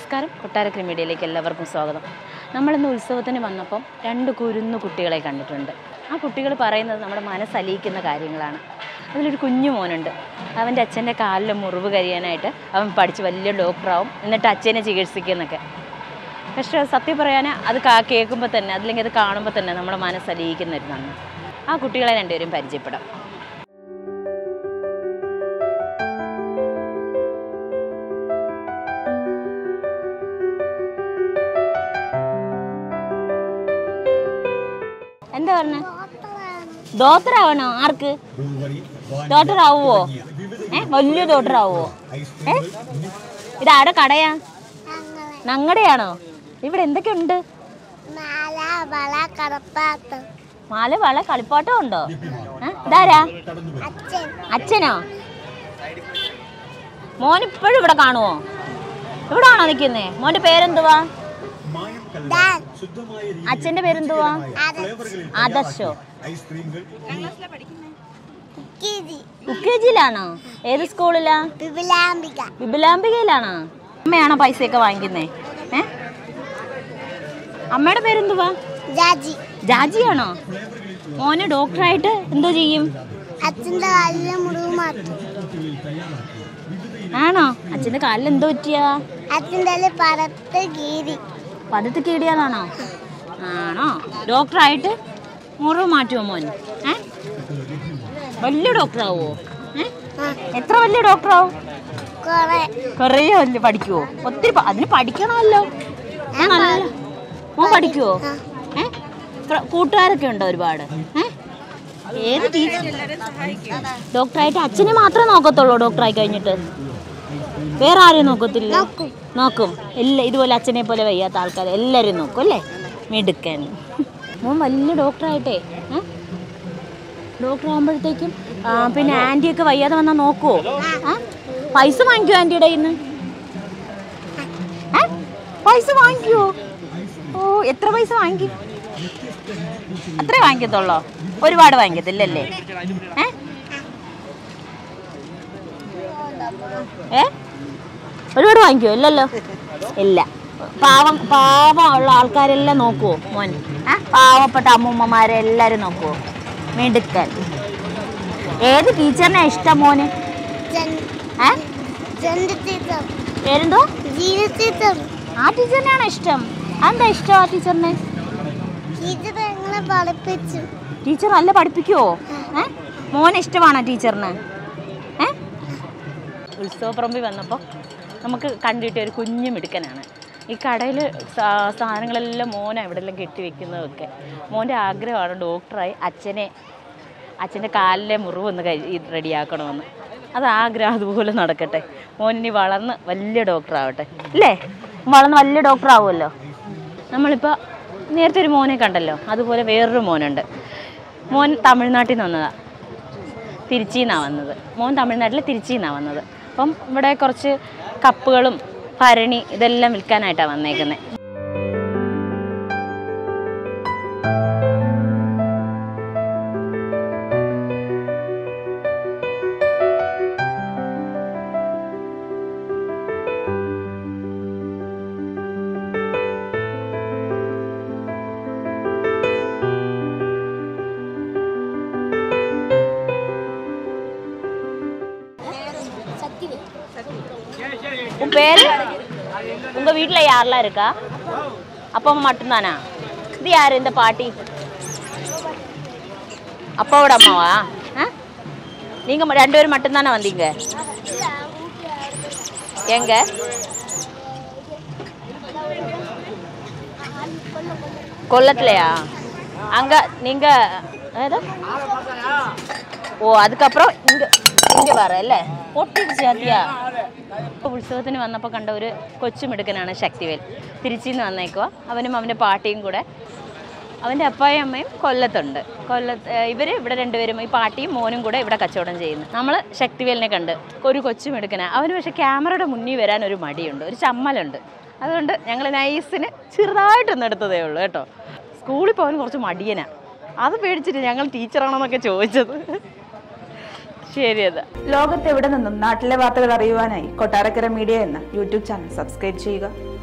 നമസ്കാരം കൊട്ടാരക്കര മീഡിയയിലേക്ക് എല്ലാവർക്കും സ്വാഗതം നമ്മളിന്ന് ഉത്സവത്തിന് വന്നപ്പം രണ്ട് കുരുന്നു കുട്ടികളെ കണ്ടിട്ടുണ്ട് ആ കുട്ടികൾ പറയുന്നത് നമ്മുടെ മനസ്സലിയിക്കുന്ന കാര്യങ്ങളാണ് അതിലൊരു കുഞ്ഞു മോനുണ്ട് അവൻ്റെ അച്ഛൻ്റെ കാലിലെ മുറിവ് കരിയാനായിട്ട് അവൻ പഠിച്ച് വലിയ ഡോക്ടറാവും എന്നിട്ട് അച്ഛനെ ചികിത്സിക്കുന്നൊക്കെ പക്ഷേ സത്യം പറയാൻ അത് കാ കേൾക്കുമ്പോൾ തന്നെ അതില്ലെങ്കിൽ അത് കാണുമ്പോൾ തന്നെ നമ്മുടെ മനസ്സലിയിക്കുന്ന ഒരു നന്ദി ആ കുട്ടികളെ രണ്ടുപേരും പരിചയപ്പെടാം എന്താ പറഞ്ഞ ഡോക്ടർ ആവണോ ആർക്ക് ഡോക്ടർ ആവുമോ ഏ വലിയ ഡോക്ടർ ആവുമോ ഏ ഇത് ആടെ കടയാ ഞങ്ങളുടെയാണോ ഇവിടെ എന്തൊക്കെയുണ്ട് മാല വള കടപ്പാത്ത് മാല വള കളിപ്പാട്ടം ഉണ്ടോ ഏ? ഇതാരാ അച്ഛൻ അച്ഛനോ മോൻ ഇപ്പോഴും ഇവിടെ കാണുമോ ഇവിടെ ആണോ നിൽക്കുന്നേ മോന്റെ പേരെന്തുവാ ഡാൻ അച്ഛന്റെ പേരെന്തുവാ ആദർശോ കുക്കിരി യു കെ ജിയിലാണോ ഏത് സ്കൂളിലാ വിപുലാംബിക വിപുലാംബികയിലാണോ അമ്മയാണോ പൈസയൊക്കെ വാങ്ങിക്കുന്നേ ഏ അമ്മയുടെ പേരെന്തുവാ ജാജി ജാജിയാണോ മോന് ഡോക്ടറായിട്ട് എന്തോ ചെയ്യും അച്ഛൻ്റെ കാലിലെ മുറിവ് മാറ്റും ആണോ അച്ഛന്റെ കാലിൽ എന്തോ പറ്റിയാ അച്ഛൻ്റെ പറത്ത് കീരി പദത്ത് കീടിയതാണോ ആണോ ഡോക്ടറായിട്ട് മുറിവ് മാറ്റുമോ മോൻ ഏ വലിയ ഡോക്ടറാവോ ഏ ആ എത്ര വലിയ ഡോക്ടറാവും കുറെ കുറേ വലിയ പഠിക്കുവോ ഒത്തിരി പ- അതിന് പഠിക്കണമല്ലോ ആ, നല്ല മോൻ പഠിക്കുവോ ആ. ഏ ഫ്ര- കൂട്ടുകാരൊക്കെ ഉണ്ടോ ഒരുപാട് ഏ ഏത് ടീച്ചർ ഡോക്ടറായിട്ട് അച്ഛനെ മാത്രമേ നോക്കത്തുള്ളൂ ഡോക്ടറായി കഴിഞ്ഞിട്ട് വേറെ ആരെയും നോക്കത്തില്ല നോക്കും. നോക്കും എല്ലാ ഇതുപോലെ അച്ഛനെ പോലെ വയ്യാത്ത ആൾക്കാർ എല്ലാവരും നോക്കും അല്ലേ മിടുക്കൻ മോൻ വലിയ ഡോക്ടറായിട്ടേ ഏ ഡോക്ടർ ആകുമ്പോഴത്തേക്കും ആ, പിന്നെ ആൻറ്റിയൊക്കെ വയ്യാതെ വന്നാൽ നോക്കുവോ ആ പൈസ വാങ്ങിക്കുമോ ആൻറ്റിയുടെ കയ്യിൽ നിന്ന് ഏ? പൈസ വാങ്ങിക്കുവോ ഓ എത്ര പൈസ വാങ്ങിക്കും അത്രേ വാങ്ങിക്കത്തുള്ളോ ഒരുപാട് വാങ്ങിക്കത്തില്ലല്ലേ ഏ ഏ ഒരുപാട് വാങ്ങിക്കുവോ ഇല്ലല്ലോ ഇല്ല പാവം പാവമുള്ള ആൾക്കാരെല്ലാം നോക്കുവോ മോൻ ഏ പാവപ്പെട്ട അമ്മൂമ്മമാരെ എല്ലാവരും നോക്കുവോ മിടുക്കൻ ഏത് ടീച്ചറിനെ ഇഷ്ടം മോന് ജൻ ഏ ജന്തു ടീച്ചർ പേരെന്തോ ജീന ടീച്ചർ ആ ടീച്ചറിനെയാണോ ഇഷ്ടം അതെന്താ ഇഷ്ടം ആ ടീച്ചറിനെ ടീച്ചർ ഞങ്ങളെ പഠിപ്പിച്ചു ടീച്ചർ നല്ല പഠിപ്പിക്കുവോ ഏ മോനെ ഇഷ്ടമാണോ ടീച്ചറിന് ഏ ഉത്സവപ്പറമ്പിൽ വന്നപ്പോൾ നമുക്ക് കണ്ടിട്ട് ഒരു കുഞ്ഞു മിടുക്കനാണ് ഈ കടയിൽ സാധനങ്ങളെല്ലാം മോനെ എവിടെയെല്ലാം കെട്ടി വെക്കുന്നതൊക്കെ മോൻ്റെ ആഗ്രഹമാണ് ഡോക്ടറായി അച്ഛനെ അച്ഛൻ്റെ കാലിലെ മുറിവൊന്ന് കഴി റെഡിയാക്കണമെന്ന് അത് ആഗ്രഹം അതുപോലെ നടക്കട്ടെ മോൻ ഇനി വളർന്ന് വലിയ ഡോക്ടറാവട്ടെ അല്ലേ വളർന്ന് വലിയ ഡോക്ടറാവുമല്ലോ നമ്മളിപ്പോൾ നേരത്തെ ഒരു മോനെ കണ്ടല്ലോ അതുപോലെ വേറൊരു മോനുണ്ട് മോൻ തമിഴ്നാട്ടിൽ നിന്ന് വന്നതാണ് തിരുച്ചിന്നാണ് വന്നത് മോൻ തമിഴ്നാട്ടിൽ തിരുച്ചിന്നാണ് വന്നത് അപ്പം ഇവിടെ കുറച്ച് കപ്പുകളും ഭരണി ഇതെല്ലാം വിൽക്കാനായിട്ടാണ് വന്നേക്കുന്നത് உன் பேரு உங்க வீட்ல யாரெல்லாம் இருக்கா அப்பா அம்மா மட்டும்தானா இது யாரு இந்த பாட்டி அப்பாவோட அம்மாவா ஆ? நீங்க ம- ரெண்டு பேரும் மட்டும்தானே வந்தீங்க எங்க கொல்லத்துலையா அங்க நீங்க ஏதோ ഓ അതുക്കപ്പുറം ഇങ്ങ ഇങ്ങ പറ അല്ലേ പൊട്ടിടിച്ച് ആദ്യാ ഇപ്പോൾ ഉത്സവത്തിന് വന്നപ്പോൾ കണ്ട ഒരു കൊച്ചുമിടുക്കനാണ് ശക്തിവേൽ തിരുച്ചിന്ന് വന്നേക്കുക അവനും അവൻ്റെ പാട്ടിയും കൂടെ അവൻ്റെ അപ്പായും അമ്മയും കൊല്ലത്തുണ്ട് കൊല്ലത്ത് ഇവർ ഇവിടെ രണ്ടുപേരും ഈ പാട്ടിയും മോനും കൂടെ ഇവിടെ കച്ചവടം ചെയ്യുന്നു നമ്മൾ ശക്തിവേലിനെ കണ്ട് ഒരു കൊച്ചുമിടുക്കനാണ് അവന് പക്ഷേ ക്യാമറയുടെ മുന്നിൽ വരാൻ ഒരു മടിയുണ്ട് ഒരു ചമ്മലുണ്ട് അതുകൊണ്ട് ഞങ്ങൾ നൈസിന് ചെറുതായിട്ടൊന്ന് എടുത്തതേ ഉള്ളൂ കേട്ടോ സ്കൂളിൽ പോകാൻ കുറച്ച് മടിയനാണ് അത് പേടിച്ചിട്ട് ഞങ്ങൾ ടീച്ചറാണെന്നൊക്കെ ചോദിച്ചത് ശരി അതാ ലോകത്തെവിടെ നിന്നും നാട്ടിലെ വാർത്തകൾ അറിയുവാനായി കൊട്ടാരക്കര മീഡിയ എന്ന യൂട്യൂബ് ചാനൽ സബ്സ്ക്രൈബ് ചെയ്യുക